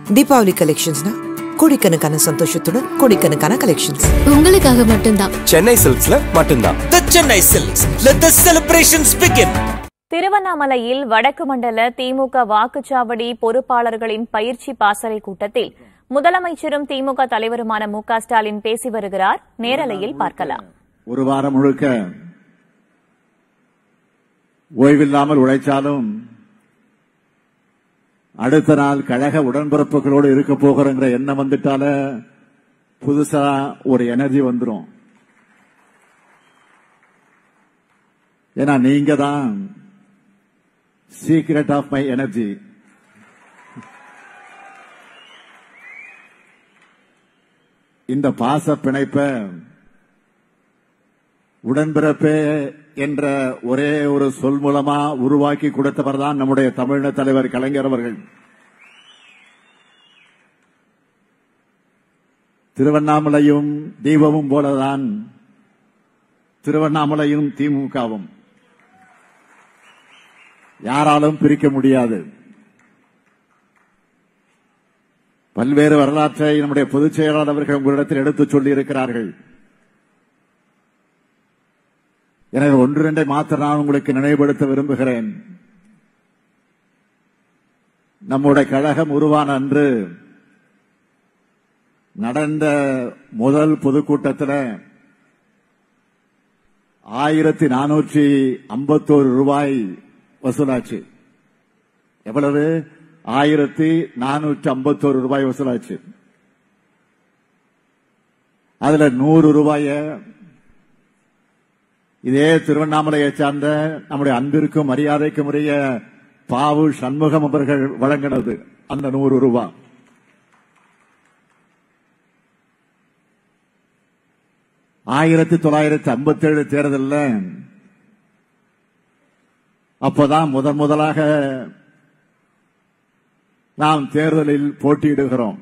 தீபாவளி கலெக்ஷன்ஸ்னா கோடிக்கணக்கான சந்தோஷத்துடன் கோடிக்கணக்கான கலெக்ஷன்ஸ் உங்களுக்காக மட்டும்தான் சென்னை சில்க்ஸ்ல மட்டும்தான் The Chennai Silks. Let the celebrations begin. திருவண்ணாமலையில் வடக்கு மண்டல திமுக வாக்குச்சாவடி பொறுப்பாளர்களின் பயிற்சி பாசறை கூட்டத்தில் முதலமைச்சரும் திமுக தலைவருமான மு க ஸ்டாலின் பேசி வருகிறார் நேரலையில் பார்க்கலாம் ஒரு வாரம் முழுக்க ஓய்வில்லாமல் உழைச்சாலும் அடுத்த நாள் கழக உடன்பிறப்புகளோடு இருக்க போகிறோங்கிற எண்ணம் வந்துட்டால புதுசா ஒரு எனர்ஜி வந்துரும் ஏன்னா நீங்க தான் சீக்ரெட் ஆஃப் மை எனர்ஜி இந்த பாச பிணைப்ப உடன்பிறப்பே என்ற ஒரே ஒரு சொல் மூலமா உருவாக்கி கொடுத்தவர் தான் நம்முடைய தமிழின தலைவர் கலைஞர் அவர்கள் திருவண்ணாமலையும் தீபமும் போலதான் திருவண்ணாமலையும் திமுகவும் யாராலும் பிரிக்க முடியாது பல்வேறு வரலாற்றை நம்முடைய பொதுச் செயலாளர் அவர்கள் உங்களிடத்தில் எடுத்துச் சொல்லி இருக்கிறார்கள் எனவே ஒன்று ரெண்டை மாத்திரம் நான் உங்களுக்கு நினைவுபடுத்த விரும்புகிறேன் நம்முடைய கழகம் உருவான அன்று நடந்த முதல் பொதுக்கூட்டத்தில் ஆயிரத்தி நானூற்றி ஐம்பத்தோரு ரூபாய் வசூலாச்சு எவ்வளவு ஆயிரத்தி நானூற்றி ஐம்பத்தோரு ரூபாய் வசூலாச்சு அதுல நூறு ரூபாய இதே திருவண்ணாமலையை சார்ந்த நம்முடைய அன்பிற்கும் மரியாதைக்கும் உரிய பாவு சண்முகம் அவர்கள் வழங்கினது அந்த நூறு ரூபாய் ஆயிரத்தி தொள்ளாயிரத்தி ஐம்பத்தி ஏழு தேர்தலில் அப்பதான் முதன் முதலாக நாம் தேர்தலில் போட்டியிடுகிறோம்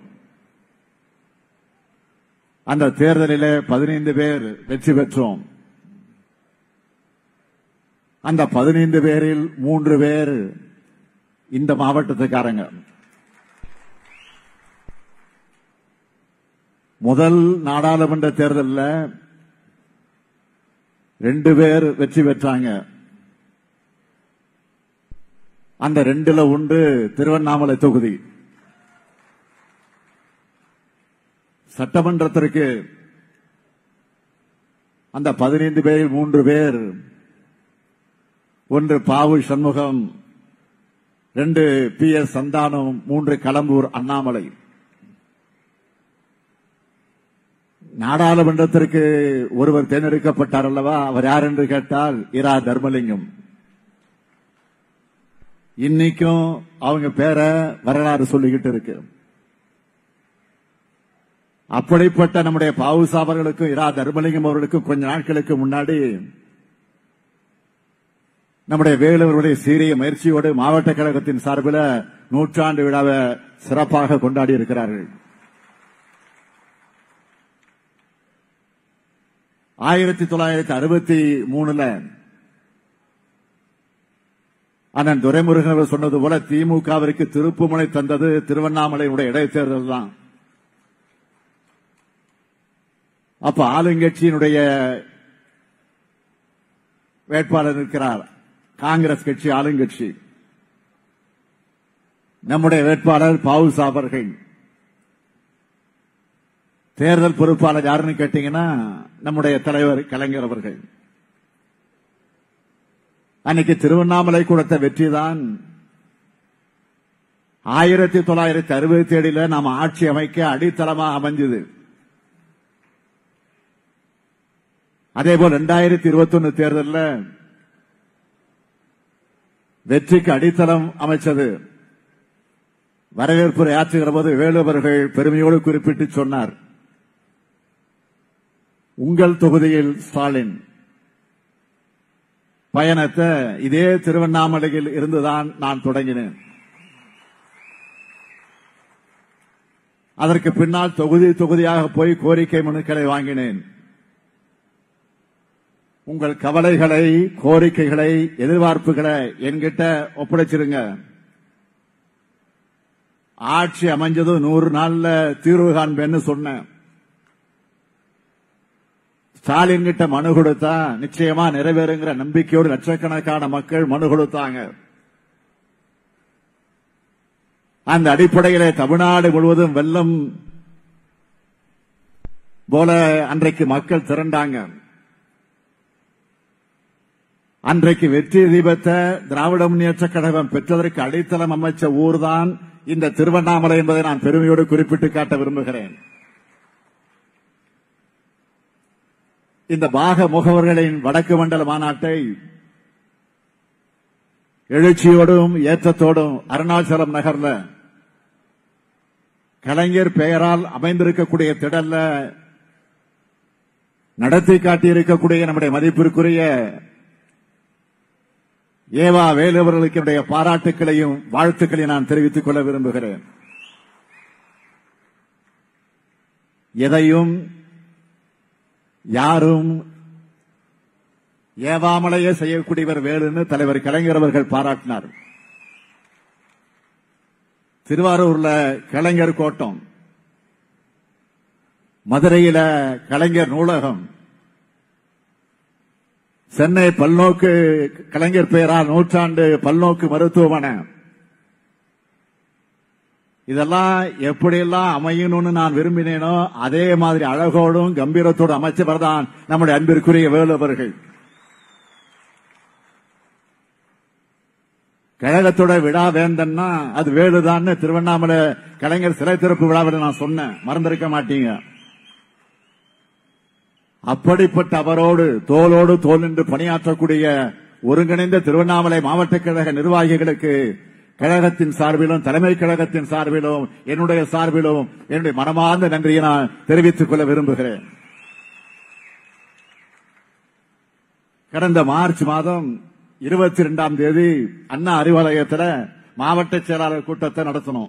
அந்த தேர்தலிலே பதினைந்து பேர் வெற்றி பெற்றோம் அந்த பதினைந்து பேரில் மூன்று பேர் இந்த மாவட்டத்துக்காரங்க முதல் நாடாளுமன்ற தேர்தலில் ரெண்டு பேர் வெற்றி பெற்றாங்க அந்த ரெண்டுல ஒன்று திருவண்ணாமலை தொகுதி சட்டமன்றத்திற்கு அந்த பதினைந்து பேரில் மூன்று பேர் ஒன்று பாவு சண்முகம் ரெண்டு பி எஸ் சந்தானம் மூன்று களம்பூர் அண்ணாமலை நாடாளுமன்றத்திற்கு ஒருவர் தேர்ந்தெடுக்கப்பட்டார் அல்லவா அவர் யார் என்று கேட்டால் இரா தர்மலிங்கம் இன்னைக்கும் அவங்க பேரை வரலாறு சொல்லிக்கிட்டு இருக்கு அப்படிப்பட்ட நம்முடைய பாவுசா அவர்களுக்கும் இரா தர்மலிங்கம் அவர்களுக்கும் கொஞ்ச நாட்களுக்கு முன்னாடி நம்முடைய வேலுவருடைய சீரிய முயற்சியோடு மாவட்ட கழகத்தின் சார்பில் நூற்றாண்டு விழாவை சிறப்பாக கொண்டாடி இருக்கிறார்கள் ஆயிரத்தி தொள்ளாயிரத்தி அறுபத்தி மூணுல அண்ணன் துரைமுருகன் அவர் சொன்னது போல திமுகவிற்கு திருப்புமுனை தந்தது திருவண்ணாமலையுடைய இடைத்தேர்தல் தான் அப்ப ஆளுங்கட்சியினுடைய வேட்பாளர் இருக்கிறார் காங்கிரஸ் கட்சி ஆளுங்கட்சி நம்முடைய வேட்பாளர் பாவுசா அவர்கள் தேர்தல் பொறுப்பாளர் யாருன்னு கேட்டீங்கன்னா நம்முடைய தலைவர் கலைஞர் அவர்கள் அன்னைக்கு திருவண்ணாமலை கொடுத்த வெற்றி தான் ஆயிரத்தி தொள்ளாயிரத்தி அறுபத்தி ஏழுல நாம் ஆட்சி அமைக்க அடித்தளமா அமைஞ்சது அதேபோல் இரண்டாயிரத்தி இருபத்தி ஒன்னு தேர்தலில் வெற்றிக்கு அடித்தளம் அமைச்சது வரவேற்புரை ஆற்றுகிற போது வேலுவர்கள் பெருமையோடு குறிப்பிட்டு சொன்னார் உங்கள் தொகுதியில் ஸ்டாலின் பயணத்தை இதே திருவண்ணாமலையில் இருந்துதான் நான் தொடங்கினேன் அதற்கு பின்னால் தொகுதி தொகுதியாக போய் கோரிக்கை மனுக்களை வாங்கினேன் உங்கள் கவலைகளை கோரிக்கைகளை எதிர்பார்ப்புகளை என்கிட்ட ஒப்படைச்சிருங்க ஆட்சி அமைஞ்சதும் நூறு நாள்ல தீர்வு காண்பேன்னு சொன்னேன் ஸ்டாலின் கிட்ட மனு கொடுத்தா நிச்சயமா நிறைவேறுங்கிற நம்பிக்கையோடு லட்சக்கணக்கான மக்கள் மனு கொடுத்தாங்க அந்த அடிப்படையிலே தமிழ்நாடு முழுவதும் வெள்ளம் போல அன்றைக்கு மக்கள் திரண்டாங்க அன்றைக்கு வெற்றி தீபத்தை திராவிட முன்னேற்ற கழகம் பெற்றதற்கு அடித்தளம் அமைச்ச ஊர்தான் இந்த திருவண்ணாமலை என்பதை நான் பெருமையோடு குறிப்பிட்டு காட்ட விரும்புகிறேன் இந்த பாக முகவர்களின் வடக்கு மண்டல மாநாட்டை எழுச்சியோடும் ஏற்றத்தோடும் அருணாச்சலம் நகர்ல கலைஞர் பெயரால் அமைந்திருக்கக்கூடிய திடல்ல நடத்தி காட்டியிருக்கக்கூடிய நம்முடைய மதிப்பிற்குரிய ஏவா வேலு அவர்களுக்கு என்னுடைய பாராட்டுக்களையும் வாழ்த்துக்களையும் நான் தெரிவித்துக் கொள்ள விரும்புகிறேன் எதையும் யாரும் ஏவாமலேயே செய்யக்கூடியவர் வேலுன்னு தலைவர் கலைஞர் அவர்கள் பாராட்டினார் திருவாரூர்ல கலைஞர் கோட்டம் மதுரையில கலைஞர் நூலகம் சென்னை பல்நோக்கு கலைஞர் பெயரால் நூற்றாண்டு பல்நோக்கு மருத்துவமனை இதெல்லாம் எப்படியெல்லாம் அமையணும்னு நான் விரும்பினேனோ அதே மாதிரி அழகோடும் கம்பீரத்தோடும் அமைச்சவர் தான் நம்முடைய அன்பிற்குரிய வேலுவர்கள் கழகத்தோட விழா வேந்தன்னா அது வேலுதான்னு திருவண்ணாமலை கலைஞர் சிலை திறப்பு விழாவில் நான் சொன்னேன் மறந்திருக்க மாட்டீங்க அப்படிப்பட்ட அவரோடு தோளோடு தோல் நின்று பணியாற்றக்கூடிய ஒருங்கிணைந்த திருவண்ணாமலை மாவட்ட கழக நிர்வாகிகளுக்கு கழகத்தின் சார்பிலும் தலைமை கழகத்தின் சார்பிலும் என்னுடைய சார்பிலும் என்னுடைய மனமார்ந்த நன்றியை நான் தெரிவித்துக் கொள்ள விரும்புகிறேன் கடந்த மார்ச் மாதம் இருபத்தி இரண்டாம் தேதி அண்ணா அறிவாலயத்தில் மாவட்ட செயலாளர் கூட்டத்தை நடத்தணும்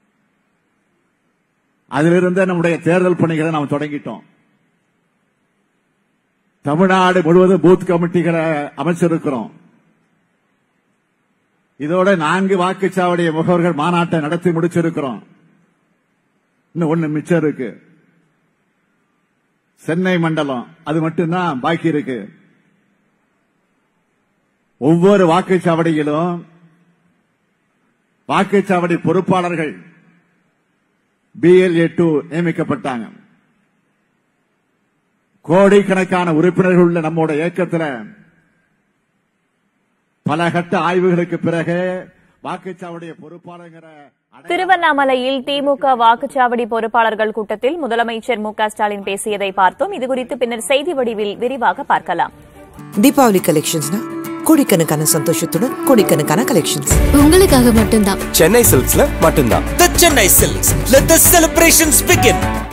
அதிலிருந்து நம்முடைய தேர்தல் பணிகளை நாம் தொடங்கிட்டோம் தமிழ்நாடு முழுவதும் பூத் கமிட்டிகளை அமைச்சிருக்கிறோம் இதோட நான்கு வாக்குச்சாவடி முகவர்கள் மாநாட்டை நடத்தி முடிச்சிருக்கிறோம் இன்னும் ஒண்ணு மிச்சம் இருக்கு சென்னை மண்டலம் அது மட்டும்தான் பாக்கி இருக்கு ஒவ்வொரு வாக்குச்சாவடியிலும் வாக்குச்சாவடி பொறுப்பாளர்கள் பிஎல்ஏ டூ நியமிக்கப்பட்டாங்க கோடிக்கணக்கான உறுப்பினர்கள் உள்ள நம்மோட இயக்கத்தில் பல கட்ட ஆய்வுகளுக்கு பிறகு வாக்குச்சாவடி பொறுப்பாளர்கிற அடை- திருவண்ணாமலையில் திமுக வாக்குச்சாவடி பொறுப்பாளர்கள் கூட்டத்தில் முதலமைச்சர் மு க ஸ்டாலின் பேசியதை பார்த்தோம் இதுகுறித்து பின்னர் செய்தி வடிவில் விரிவாக பார்க்கலாம் தீபாவளி கலெக்ஷன்ஸ்னா கோடிக்கணக்கான சந்தோஷத்துடன் கோடிக்கணக்கான கலெக்ஷன்ஸ் உங்களுக்காக மட்டும்தான் சென்னை சில்க்ஸ்ல மட்டும்தான் The Chennai Silks. Let the celebrations begin.